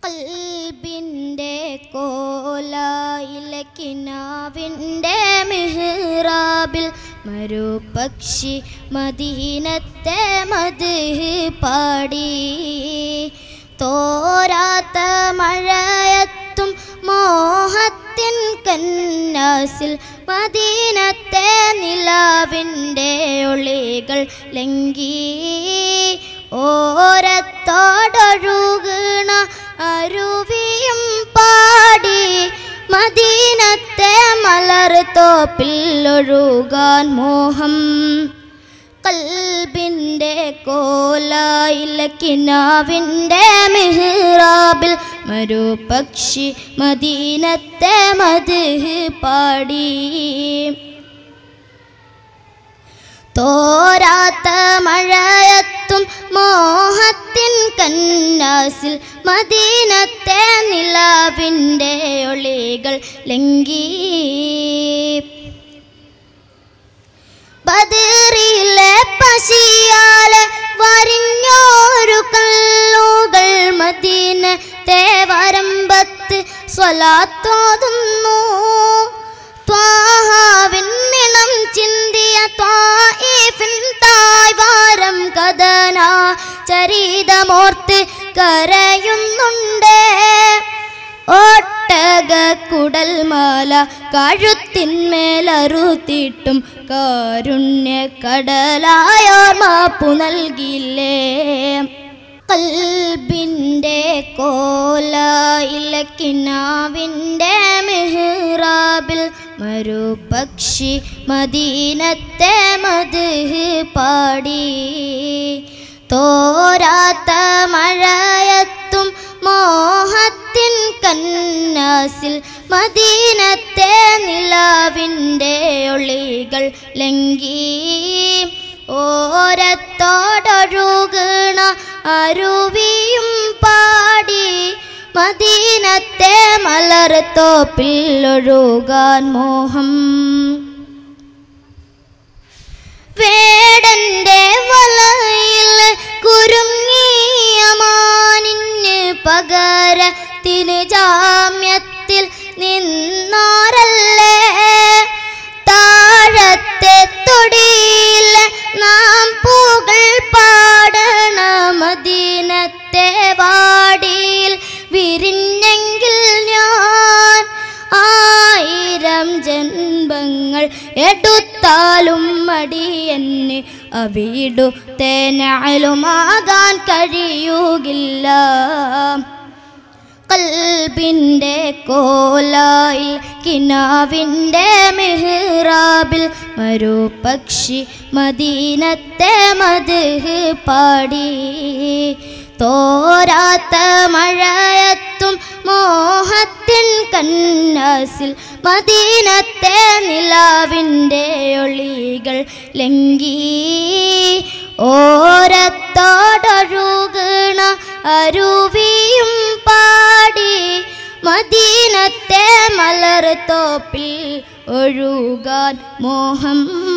കൽബിൻ്റെ കോലായിലെ കിനാവിൻ്റെ മിഹ്റാബിൽ മരുപക്ഷി മദീനത്തെ മത് പാടി തോരാത്ത മഴയത്തും മോഹത്തിൻ കന്നാസിൽ മദീനത്തെ നിലാവിൻ്റെ ഒളികൾ ലങ്കി ഓരത്തോടൊഴുകണ അരുവിയും പാടി മദീനത്തെ മലർ തോപ്പിൽ ഒഴുകാൻ മോഹം കൽബിൻ്റെ കോലായില കിനാവിൻ്റെ മിഹ്റാബിൽ മരുപക്ഷി മദീനത്തെ മത് പാടി തോരാത്ത മഴയത്തും മോഹത്തിൻ കന്നാസിൽ മദീനത്തെ നിലാവിൻ്റെ ഒളികൾ ലങ്കി ബദറിലെ പശിയാലെ വരിഞ്ഞോരു കല്ലുകൾ മദീന തേവരമ്പത്ത് സ്വലാത്തോതുന്നു ത്വാഹാവിൻ നിണം ചിന്തിയ ത്വായിഫിൻ തായ്വാരം കഥന ചരിതമോർത്ത് കരയുന്നുണ്ടേ ഒട്ടക കുടൽമാല കഴുത്തിന്മേലറുത്തിട്ടും കാരുണ്യ കടലായോർ മാപ്പു നൽകില്ലേ കൽബിൻ്റെ കോലായിലക്കിനാവിൻ്റെ മെഹ്റാബിൽ മരുപക്ഷി മദീനത്തെ മത് പാടി തോരാത്ത മഴയത്തും മോഹത്തിൻ കന്നാസിൽ മദീനത്തെ നിലാവിൻ്റെ ഒളികൾ ലങ്കി ഓരത്തോടൊഴുകണ അരുവിയും പാടി മദീനത്തെ മലർ തോപ്പിൽ ഒഴുകാൻ മോഹം വേടന്റെ വലയിൽ കുരുങ്ങിയ മാനിന് പകരത്തിന് ജാമ്യത്തിൽ നിന്നോരല്ലേ താഴത്തെ തൊടിയിൽ നാം പൂകൾ പാടണ മദീനത്തെ വാടിയിൽ വിരിഞ്ഞെങ്കിൽ ഞാൻ ആയിരം ജന്മങ്ങൾ എടുത്താലും മടിയെന്ന് അവിടു തേനാലുമാകാൻ കഴിയുകില്ല കൽബിൻ്റെ കോലായിൽ കിനാവിൻ്റെ മെഹ്റാബിൽ മരുപക്ഷി മദീനത്തെ മത് പാടി തോരാത്ത മഴയത്തും മോഹത്തിൻ കന്നാസിൽ മദീനത്തെ നിലാവിൻ്റെ ഒളികൾ ലങ്കി ഓരത്തോടൊഴുകണ അരുവിയും പാടി മദീനത്തെ മലർ തോപ്പിൽ ഒഴുകാൻ മോഹം